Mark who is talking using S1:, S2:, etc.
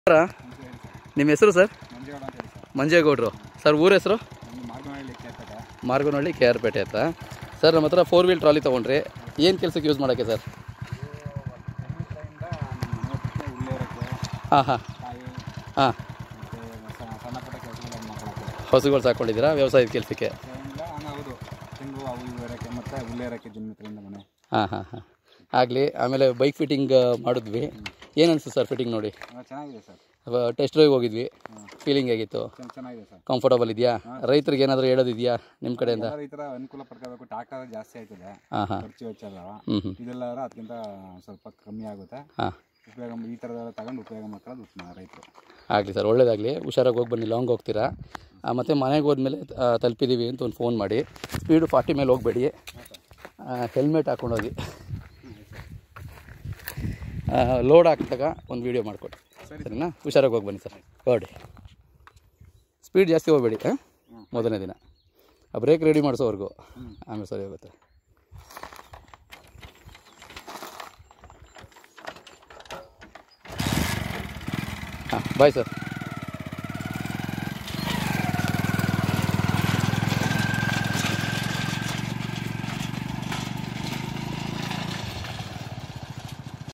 S1: ಸರ ನಿಮ್ಮ ಹೆಸರು ಸರ್
S2: ಮಂಜೇಗೌಡ ಅಂತ ಹೇಳಿ ಸರ್
S1: ಮಂಜೇಗೌಡರು ಸರ್ ಊರ ಹೆಸರು
S2: ನಮ್ಮದು ಮಾರ್ಗನಹಳ್ಳಿ ಕೇಳ್ಪೇಟೆ
S1: ಮಾರ್ಗನಹಳ್ಳಿ ಕೆ ಆರ್ ಪೇಟೆ ಅಂತ ಸರ್ ನಮ್ಮ ಹತ್ರ ಫೋರ್ ವೀಲ್ ಟ್ರಾಲಿ ತೊಗೊಂಡ್ರಿ ಏನು ಕೆಲಸಕ್ಕೆ ಯೂಸ್ ಮಾಡೋಕ್ಕೆ ಸರ್
S2: ತೆಂಗಿನಕಾಯಿಂದ ನಮ್ಮ ಮನೆ ಉಳ್ಳೇರಕ್ಕೆ
S1: ಹಾಂ ಹಾಂ
S2: ಕಾಯಿ
S1: ಹಾಂ
S2: ಮತ್ತು ಸಣ್ಣ ಪುಟ್ಟ ಕೆಲಸಗಳು ಮಾಡ್ಕೊಳ್ಳೋಕ್ಕೆ
S1: ಹಸುಗಳು ಸಾಕೊಂಡಿದ್ದೀರಾ ವ್ಯವಸಾಯದ ಕೆಲಸಕ್ಕೆ
S2: ತೆಂಗಿನ ಹಂಗೆ ಹೌದು ತೆಂಗು ಅವು ಇವು ಏರಕ್ಕೆ ಮತ್ತು ಉಳ್ಳೇರಕ್ಕೆ ಜನ್ಮಿತ್ರಿಂದ ಮನೆ
S1: ಹಾಂ ಹಾಂ ಹಾಂ ಆಗಲಿ ಆಮೇಲೆ ಬೈಕ್ ಫಿಟ್ಟಿಂಗ್ ಮಾಡಿದ್ವಿ ಏನು ಅನಿಸ್ತು ಸರ್ ಫಿಟ್ಟಿಂಗ್ ನೋಡಿ
S2: ಹಂಗೆ ಚೆನ್ನಾಗಿದೆ ಸರ್
S1: ಟೆಸ್ಟ್ ಡ್ರೈವ್ ಹೋಗಿದ್ವಿ ಫೀಲಿಂಗ್ ಹೇಗಿತ್ತು
S2: ಚೆನ್ನ- ಚೆನ್ನಾಗಿದೆ ಸರ್
S1: ಕಂಫರ್ಟಬಲ್ ಇದೆಯಾ ರೈತರಿಗೆ ಏನಾದರೂ ಹೇಳೋದಿದೆಯಾ ನಿಮ್ಮ ಕಡೆಯಿಂದ
S2: ಎಲ್ಲರೂ ಈ ಥರ ಅನುಕೂಲ ಪಡ್ಕೋಬೇಕು ಟ್ರಾಕ್ಟರ್ ಜಾಸ್ತಿ ಆಯ್ತದೆ
S1: ಹಾಂ ಹಾಂ
S2: ಖರ್ಚು ವೆಚ್ಚ ಅದಾವ
S1: ಹ್ಞೂ ಹ್ಞೂ
S2: ಇದೆಲ್ಲ ಅದಕ್ಕಿಂತ ಸ್ವಲ್ಪ ಕಮ್ಮಿ ಆಗುತ್ತೆ
S1: ಹಾಂ
S2: ಉಪಯೋಗ ಈ ಥರದೆಲ್ಲ ತಗೊಂಡು ಉಪಯೋಗ ಮಾಡ್ಕೊಳ್ಳೋದು ಉತ್ತಮ ರೈತರು
S1: ಆಗಲಿ ಸರ್ ಒಳ್ಳೇದಾಗಲಿ ಹುಷಾರಾಗಿ ಹೋಗಿ ಬನ್ನಿ ಲಾಂಗ್ ಹೋಗ್ತೀರಾ ಆ, ಮತ್ತೆ ಮನೆಗೆ ಹೋದ್ಮೇಲೆ ಆ, ತಲುಪಿದ್ದೀವಿ ಅಂತ ಒಂದು ಫೋನ್ ಮಾಡಿ ಸ್ಪೀಡು ಫಾರ್ಟಿ ಮೇಲೆ ಹೋಗಬೇಡಿ ಹೆಲ್ಮೆಟ್ ಹಾಕ್ಕೊಂಡೋಗಿ ಲೋಡ್ ಹಾಕಿದಾಗ ಒಂದು ವೀಡಿಯೋ ಮಾಡಿಕೊಡಿ ಸರಿನಾ ಹುಷಾರಾಗಿ ಹೋಗಿ ಬನ್ನಿ ಸರ್ ಹೊರಡಿ ಸ್ಪೀಡ್ ಜಾಸ್ತಿ ಹೋಗಬೇಡಿ ಹಾಂ ಮೊದಲನೇ ದಿನ ಆ ಬ್ರೇಕ್ ರೆಡಿ ಮಾಡಿಸೋವರೆಗೂ ಆಮೇಲೆ ಸರಿ ಹೋಗುತ್ತೆ ಹಾಂ ಬಾಯ್ ಸರ್